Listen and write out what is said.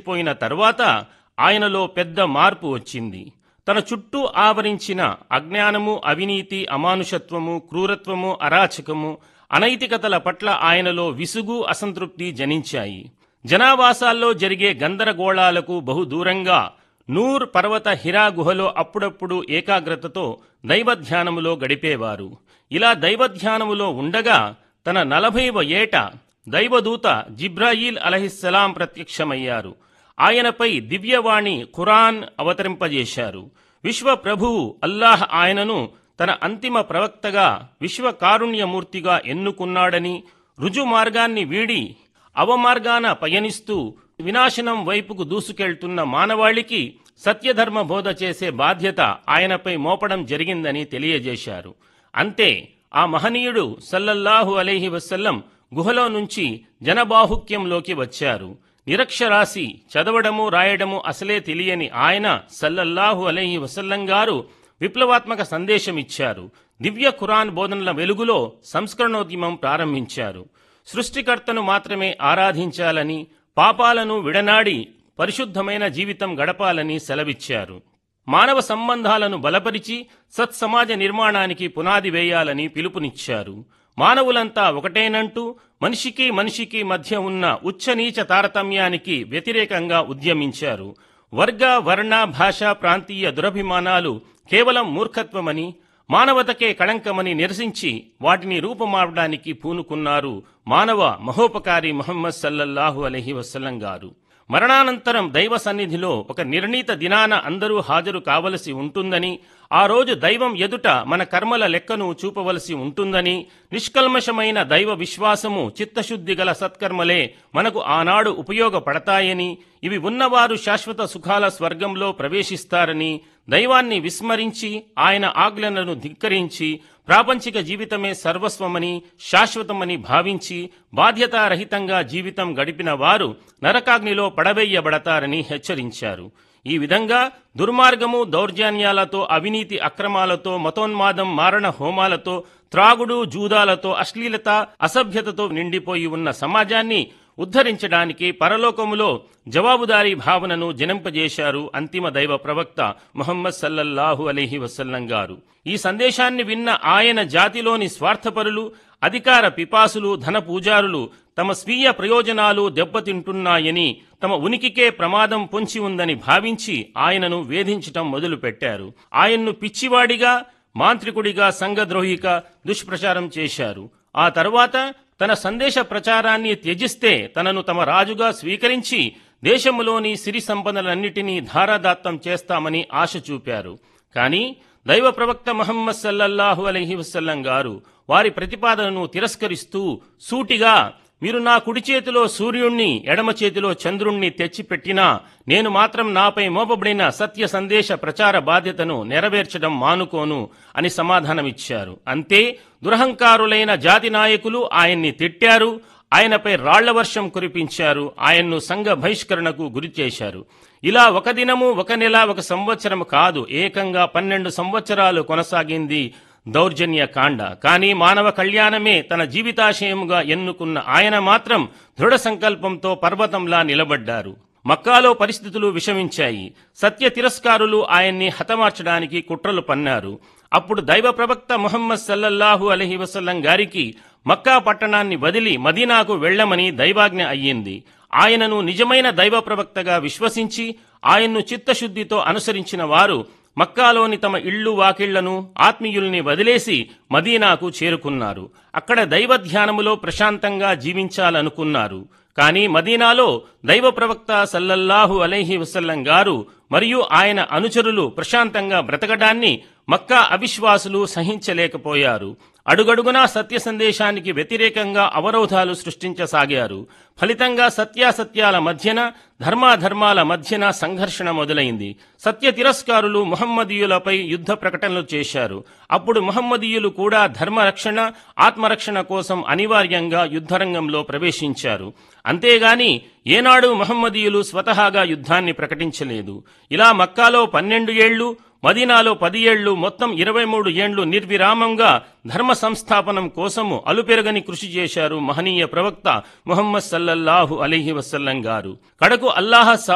కలిసిపోయిన తర్వాత ఆయనలో పెద్ద మార్పు వచ్చింది తన చుట్టూ ఆవరించిన అజ్ఞానము అవినీతి అమానుషత్వము క్రూరత్వము అరాచకము అనైతికతల పట్ల ఆయనలో విసుగు అసంతృప్తి జనించాయి జనావాసాల్లో జరిగే గందరగోళాలకు బహుదూరంగా నూర్ పర్వత హిరా గుహలో అప్పుడప్పుడు ఏకాగ్రతతో దైవధ్యానములో గడిపేవారు ఇలా దైవధ్యానములో ఉండగా తన నలభైవ ఏట దైవదూత జిబ్రాయిల్ అలహిస్సలాం ప్రత్యక్షమయ్యారు ఆయనపై దివ్యవాణి ఖురాన్ అవతరింపజేశారు విశ్వ ప్రభువు అల్లాహ్ ఆయనను తన అంతిమ ప్రవక్తగా విశ్వ కారుణ్యమూర్తిగా ఎన్నుకున్నాడని రుజు మార్గాన్ని వీడి అవమార్గాన పయనిస్తూ వినాశనం వైపుకు దూసుకెళ్తున్న మానవాళికి సత్యధర్మ బోధ చేసే బాధ్యత ఆయనపై మోపడం జరిగిందని తెలియజేశారు అంతే ఆ మహనీయుడు సల్లల్లాహు అలైహి వసల్లం గుహలో నుంచి జనబాహుక్యంలోకి వచ్చారు నిరక్షరాసి చదవడము రాయడము అసలే తెలియని ఆయన సల్లల్లాహు అలైహి వసల్లం గారు విప్లవాత్మక సందేశం ఇచ్చారు దివ్య ఖురాన్ బోధనల వెలుగులో సంస్కరణోద్యమం ప్రారంభించారు సృష్టికర్తను మాత్రమే ఆరాధించాలని పాపాలను విడనాడి పరిశుద్ధమైన జీవితం గడపాలని సెలవిచ్చారు మానవ సంబంధాలను బలపరిచి సత్సమాజ నిర్మాణానికి పునాది వేయాలని పిలుపునిచ్చారు మానవులంతా ఒకటేనంటూ మనిషికి మనిషికి మధ్య ఉన్న ఉచ్చనీచ తారతమ్యానికి వ్యతిరేకంగా ఉద్యమించారు వర్గ వర్ణ భాష ప్రాంతీయ దురభిమానాలు కేవలం మూర్ఖత్వమని మానవతకే కళంకమని నిరసించి వాటిని రూపమావడానికి పూనుకున్నారు మానవ మహోపకారి ముహమ్మద్ సల్లల్లాహు అలహి వసల్లం గారు మరణానంతరం దైవ సన్నిధిలో ఒక నిర్ణీత దినాన అందరూ హాజరు కావలసి ఉంటుందని ఆ రోజు దైవం ఎదుట మన కర్మల లెక్కను చూపవలసి ఉంటుందని నిష్కల్మషమైన దైవ విశ్వాసము చిత్తశుద్ధి గల సత్కర్మలే మనకు ఆనాడు ఉపయోగపడతాయని ఇవి ఉన్నవారు శాశ్వత సుఖాల స్వర్గంలో ప్రవేశిస్తారని దైవాన్ని విస్మరించి ఆయన ఆజ్ఞలను ధిక్కరించి ప్రాపంచిక జీవితమే సర్వస్వమని శాశ్వతమని భావించి బాధ్యతారహితంగా జీవితం గడిపిన వారు నరకాగ్నిలో పడవేయబడతారని హెచ్చరించారు ఈ విధంగా దుర్మార్గము దౌర్జన్యాలతో అవినీతి అక్రమాలతో మతోన్మాదం మారణ హోమాలతో త్రాగుడు జూదాలతో అశ్లీలత అసభ్యతతో నిండిపోయి ఉన్న సమాజాన్ని ఉద్ధరించడానికి పరలోకములో జవాబుదారీ భావనను జనింపజేశారు అంతిమ దైవ ప్రవక్త ముహమ్మద్ సల్లల్లాహు అలీహి వసల్లం గారు ఈ సందేశాన్ని విన్న ఆయన జాతిలోని స్వార్థపరులు అధికార పిపాసులు ధన పూజారులు తమ స్వీయ ప్రయోజనాలు దెబ్బతింటున్నాయని తమ ఉనికికే ప్రమాదం పొంచి ఉందని భావించి ఆయనను వేధించటం మొదలుపెట్టారు ఆయన్ను పిచ్చివాడిగా మాంత్రికుడిగా సంఘద్రోహిగా దుష్ప్రచారం చేశారు ఆ తర్వాత తన సందేశ ప్రచారాన్ని త్యజిస్తే తనను తమ రాజుగా స్వీకరించి దేశములోని సిరి సంపదలన్నిటినీ ధారాదాత్తం చేస్తామని ఆశ చూపారు కానీ దైవ ప్రవక్త మహమ్మద్ సల్లల్లాహు అలైహి వసల్లం గారు వారి ప్రతిపాదనను తిరస్కరిస్తూ సూటిగా మీరు నా కుడి చేతిలో సూర్యుణ్ణి ఎడమ చేతిలో చంద్రుణ్ణి తెచ్చిపెట్టినా నేను మాత్రం నాపై మోపబడిన సత్య సందేశ ప్రచార బాధ్యతను నెరవేర్చడం మానుకోను అని సమాధానమిచ్చారు అంతే దురహంకారులైన జాతి నాయకులు ఆయన్ని తిట్టారు ఆయనపై రాళ్ల వర్షం కురిపించారు ఆయన్ను సంఘ బహిష్కరణకు గురి చేశారు ఇలా ఒక దినము ఒక నెల ఒక సంవత్సరం కాదు ఏకంగా పన్నెండు సంవత్సరాలు కొనసాగింది దౌర్జన్య కాండ కానీ మానవ కళ్యాణమే తన జీవితాశయముగా ఎన్నుకున్న ఆయన మాత్రం దృఢ సంకల్పంతో పర్వతంలా నిలబడ్డారు మక్కాలో పరిస్థితులు విషమించాయి సత్య తిరస్కారులు ఆయన్ని హతమార్చడానికి కుట్రలు పన్నారు అప్పుడు దైవ ప్రవక్త ముహమ్మద్ సల్లల్లాహు అలహి వసల్లం గారికి మక్కా పట్టణాన్ని వదిలి మదీనాకు వెళ్లమని దైవాజ్ఞ అయ్యింది ఆయనను నిజమైన దైవ ప్రవక్తగా విశ్వసించి ఆయన్ను చిత్తశుద్ధితో అనుసరించిన వారు మక్కాలోని తమ ఇళ్ళు వాకిళ్లను ఆత్మీయుల్ని వదిలేసి మదీనాకు చేరుకున్నారు అక్కడ దైవ ధ్యానములో ప్రశాంతంగా జీవించాలనుకున్నారు కానీ మదీనాలో దైవ ప్రవక్త సల్లల్లాహు అలైహి వసల్లం గారు మరియు ఆయన అనుచరులు ప్రశాంతంగా బ్రతకడాన్ని మక్కా అవిశ్వాసులు సహించలేకపోయారు అడుగడుగునా సత్య సందేశానికి వ్యతిరేకంగా అవరోధాలు సృష్టించసాగారు ఫలితంగా సత్యాసత్యాల మధ్యన ధర్మాధర్మాల మధ్యన సంఘర్షణ మొదలైంది సత్య తిరస్కారులు ముహమ్మదీయులపై యుద్ధ ప్రకటనలు చేశారు అప్పుడు ముహమ్మదీయులు కూడా ధర్మరక్షణ ఆత్మరక్షణ కోసం అనివార్యంగా యుద్ధరంగంలో ప్రవేశించారు అంతేగాని ఏనాడు మహమ్మదీయులు స్వతహాగా యుద్ధాన్ని ప్రకటించలేదు ఇలా మక్కాలో పన్నెండు ఏళ్లు మదీనాలో పది ఏళ్లు మొత్తం ఇరవై మూడు ఏండ్లు నిర్విరామంగా ధర్మ సంస్థాపనం కోసము అలుపెరగని కృషి చేశారు మహనీయ ప్రవక్త ముహమ్మద్ సల్లల్లాహు అలీహి వసల్లం గారు కడకు అల్లాహ